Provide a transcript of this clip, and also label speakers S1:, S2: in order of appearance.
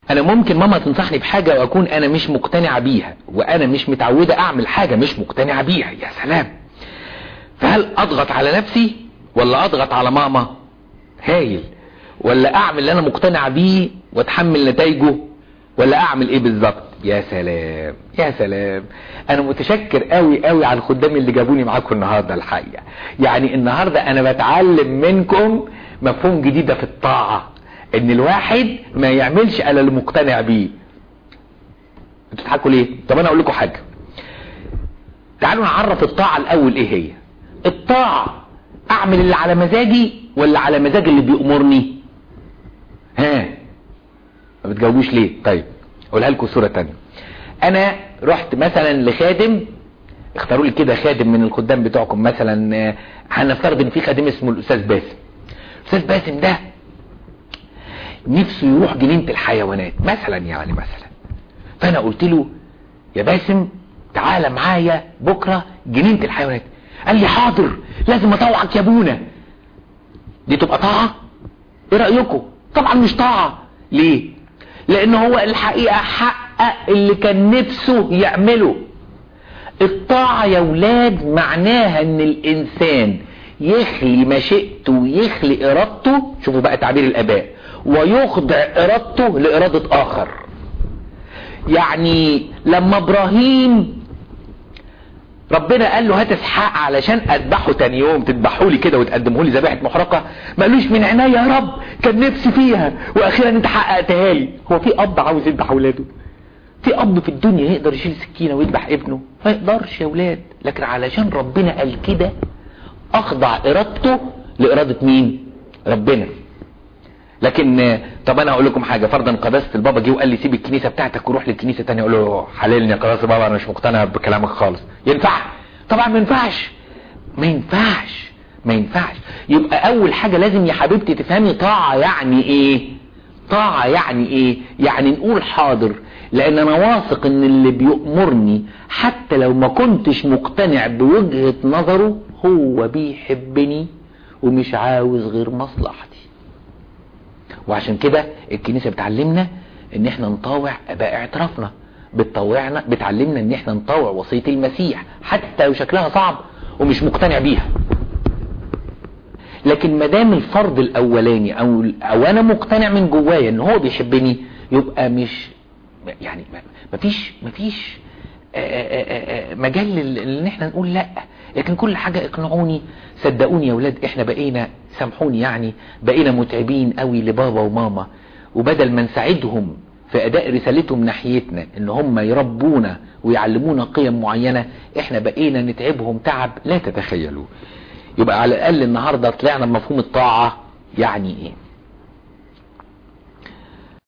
S1: انا ممكن ماما تنصحني بحاجة واكون انا مش مقتنع بيها وانا مش متعودة اعمل حاجة مش مقتنع بيها يا سلام فهل اضغط على نفسي ولا اضغط على ماما هايل ولا اعمل اللي انا مقتنع بيه واتحمل نتائجه ولا اعمل ايه بالظبط يا سلام يا سلام انا متشكر قوي قوي على الخدام اللي جابوني معاكم النهارده الحقيقه يعني النهارده انا بتعلم منكم مفهوم جديده في الطاعه ان الواحد ما يعملش الا اللي مقتنع بيه انتوا بتضحكوا ليه طب انا اقول لكم حاجه تعالوا نعرف الطاعه الاول ايه هي الطاعه اعمل اللي على مزاجي ولا على مزاج اللي بيأمرني ها ما بتجاوبوش ليه طيب اقولها لكم صوره تانية انا رحت مثلا لخادم اختاروا لي كده خادم من الخدام بتوعكم مثلا آه، هنفترض ان في خادم اسمه الاستاذ باسم الاستاذ باسم ده نفسه يروح جنينه الحيوانات مثلا يعني مثلا فانا قلت له يا باسم تعالى معايا بكره جنينه الحيوانات قال لي حاضر لازم اطوعك يا ابونا دي تبقى طاعه ايه رايكم طبعا مش طاعه ليه لان هو الحقيقه حقق اللي كان نفسه يعمله الطاعه يا ولاد معناها ان الانسان يخلي مشيئته ويخلي ارادته شوفوا بقى تعبير الاباء ويخضع ارادته لاراده اخر يعني لما ابراهيم ربنا قال له هات اسحاق علشان اذبحه تاني يوم تذبحوا لي كده وتقدمه لي ذبيحه محرقه ما قالوش من عينيا يا رب كان نفسي فيها واخيرا انت حققتها لي هو في اب عاوز يذبح اولاده في اب في الدنيا يقدر يشيل سكينه ويذبح ابنه ما يقدرش يا ولاد لكن علشان ربنا قال كده اخضع ارادته لاراده مين ربنا لكن آه، طب انا هقول لكم حاجه فرضا قداسه البابا جه وقال لي سيب الكنيسه بتاعتك وروح للكنيسه تانية اقول له حللني يا قداسه بابا انا مش مقتنع بكلامك خالص ينفع طبعا ما ينفعش ما ينفعش ما ينفعش يبقى اول حاجه لازم يا حبيبتي تفهمي طاعه يعني ايه طاعه يعني ايه يعني نقول حاضر لان انا واثق ان اللي بيأمرني حتى لو ما كنتش مقتنع بوجهه نظره هو بيحبني ومش عاوز غير مصلحتي وعشان كده الكنيسة بتعلمنا ان احنا نطاوع اباء اعترافنا بتطوعنا بتعلمنا ان احنا نطاوع وصية المسيح حتى لو شكلها صعب ومش مقتنع بيها لكن ما دام الفرض الاولاني او او انا مقتنع من جوايا ان هو بيحبني يبقى مش يعني مفيش مفيش آه، آه، آه، مجال لل- ان احنا نقول لا لكن كل حاجة اقنعوني صدقوني يا ولاد احنا بقينا سامحوني يعني بقينا متعبين قوي لبابا وماما وبدل ما نساعدهم في اداء رسالتهم ناحيتنا ان هم يربونا ويعلمونا قيم معينة احنا بقينا نتعبهم تعب لا تتخيلوا يبقى على الاقل النهاردة طلعنا بمفهوم الطاعة يعني ايه